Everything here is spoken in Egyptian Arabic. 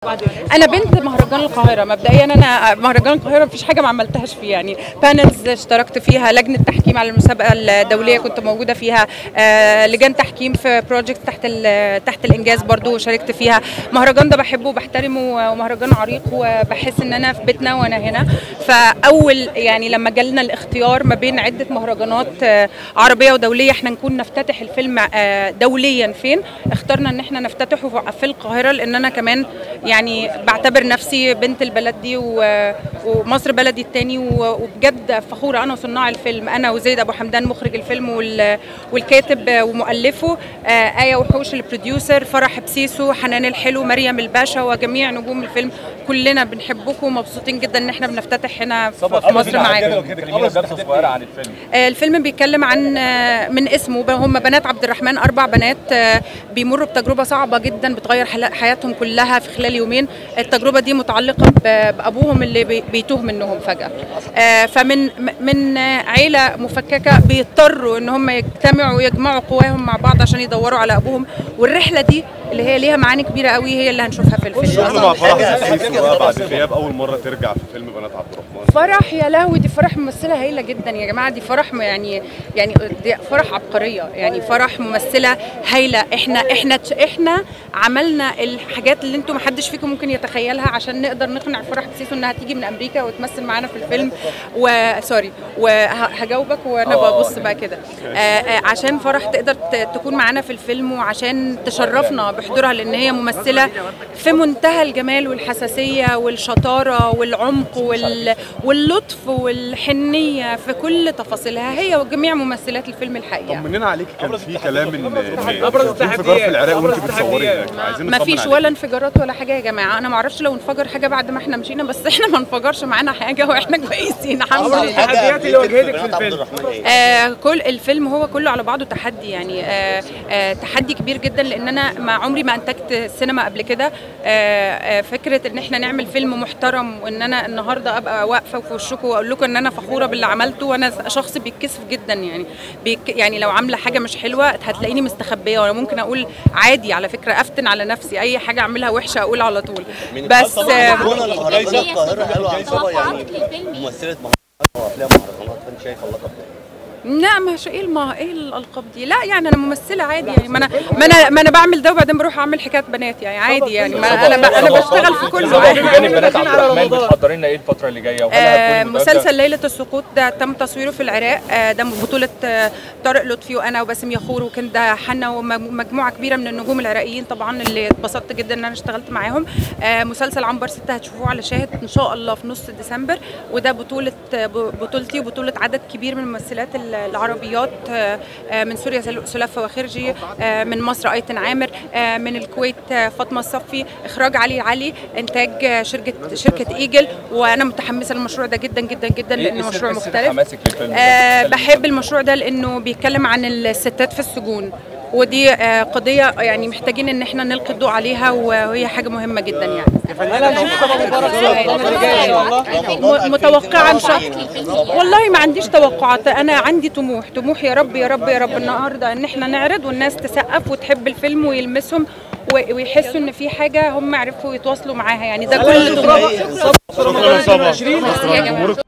انا بنت مهرجان القاهره مبدئيا انا مهرجان القاهره مفيش حاجه ما عملتهاش فيه يعني بانلز اشتركت فيها لجنه تحكيم على المسابقه الدوليه كنت موجوده فيها آه، لجان تحكيم في بروجكت تحت ال- تحت الانجاز برضو شاركت فيها مهرجان ده بحبه وبحترمه ومهرجان عريق وبحس ان انا في بيتنا وانا هنا فاول يعني لما جالنا الاختيار ما بين عده مهرجانات آه، عربيه ودوليه احنا نكون نفتتح الفيلم آه، دوليا فين اخترنا ان احنا نفتتحه في القاهره لان انا كمان يعني بعتبر نفسي بنت البلد دي و- ومصر بلدي التاني و- وبجد فخوره انا وصناع الفيلم انا وزيد ابو حمدان مخرج الفيلم وال- والكاتب ومؤلفه آه، ايه وحوش البروديوسر فرح بسيسو حنان الحلو مريم الباشا وجميع نجوم الفيلم كلنا بنحبكم ومبسوطين جدا ان احنا بنفتتح هنا في في مصر معاكم كلمينا درس صغيره عن الفيلم آه، الفيلم بيتكلم عن آه، من اسمه ب- هم بنات عبد الرحمن اربع بنات آه، بيمروا بتجربه صعبه جدا بتغير حلا- حياتهم كلها في خلال يومين التجربه دي متعلقه ب- بابوهم اللي بي- بيتوه منهم فجاه آه، فمن م- من آه، عيله مفككه بيضطروا ان هم يجتمعوا ويجمعوا قواهم مع بعض عشان يدوروا على ابوهم والرحله دي اللي هي ليها معاني كبيره قوي هي اللي هنشوفها في الفيلم الشغل مع فرح سيسي بقى بعد غياب اول مره ترجع في فيلم بنات عبد الرحمن فرح يا لهوي دي فرح ممثله هايله جدا يا جماعه دي فرح م- يعني يعني دي فرح عبقريه يعني فرح ممثله هايله احنا احنا احنا عملنا الحاجات اللي انتم محدش فيكم ممكن يتخيلها عشان نقدر نقنع فرح بسيسو انها تيجي من امريكا وتمثل معانا في الفيلم وسوري وهجاوبك وانا ببص بقى كده آه، آه، عشان فرح تقدر ت- تكون معانا في الفيلم وعشان تشرفنا بحضورها لان هي ممثله في منتهى الجمال والحساسيه والشطاره والعمق وال... واللطف والحنيه في كل تفاصيلها هي وجميع ممثلات الفيلم الحقيقه طمننا عليك كان في كلام ان إن في انفجار في العراق وانت بتصوري هناك عايزين ما نطمن فيش عليك. ولا انفجارات ولا حاجه يا جماعه انا ما اعرفش لو انفجر حاجه بعد ما احنا مشينا بس احنا ما انفجرش معانا حاجه واحنا كويسين الحمد لله التحديات اللي واجهتك في الفيلم آه كل الفيلم هو كله على بعضه تحدي يعني آه آه تحدي كبير جدا لان انا ما عمري ما انتجت سينما قبل كده آه آه فكره ان احنا نعمل فيلم محترم وان انا النهارده ابقى واقفه في وشكم واقول لكم ان انا فخوره باللي عملته وانا شخص بيتكسف جدا يعني بيك يعني لو عامله حاجه مش حلوه هتلاقيني مستخبيه وانا ممكن اقول عادي على فكره افتن على نفسي اي حاجه اعملها وحشه اقول على طول بس آه كورونا القاهره القاهره قالوا عن صبا يعني ممثله مهرجانات وافلام مهرجانات فانت شايف اللقب ده لا مش ايه الما ايه الالقاب دي لا يعني انا ممثله عادي يعني ما انا ما انا ما انا بعمل ده وبعدين بروح اعمل حكايات بنات يعني عادي يعني ما انا ب- انا بشتغل في كله صباح عادي. بجانب بنات عبد الرحمن بتحضري لنا ايه الفتره اللي جايه وهل آه، هتكوني متواجدة؟ مسلسل ليلة السقوط ده تم تصويره في العراق آه، ده بطولة آه، طارق لطفي وأنا وباسم يخور وكان ده حنا ومجموعة كبيرة من النجوم العراقيين طبعا اللي اتبسطت جدا إن أنا اشتغلت معاهم آه، مسلسل عنبر ستة هتشوفوه على شاهد إن شاء الله في نص ديسمبر وده بطولة آه، ب- بطولتي وبطولة عدد كبير من الممثلات ال- العربيات آه، آه، من سوريا سل- سلافة وخرجي آه، من مصر أيتن عامر آه، من الكويت آه، فاطمة الصفي إخراج علي علي إنتاج آه، شركة شركة إيجل وأنا متحمسة للمشروع ده جدا جدا جدا إيه لأنه سر- مشروع إيه سر مختلف حماسك للفيلم ده؟ آه بحب المشروع ده لانه بيتكلم عن الستات في السجون ودي آه قضيه يعني محتاجين ان احنا نلقي الضوء عليها وهي حاجه مهمه جدا يعني م- متوقعه ان شاء الله والله ما عنديش توقعات انا عندي طموح طموح يا رب يا رب يا رب النهارده ان احنا نعرض والناس تسقف وتحب الفيلم ويلمسهم و- ويحسوا ان في حاجه هم عرفوا يتواصلوا معاها يعني ده كل طموح شكرا يا صبا يا جماعه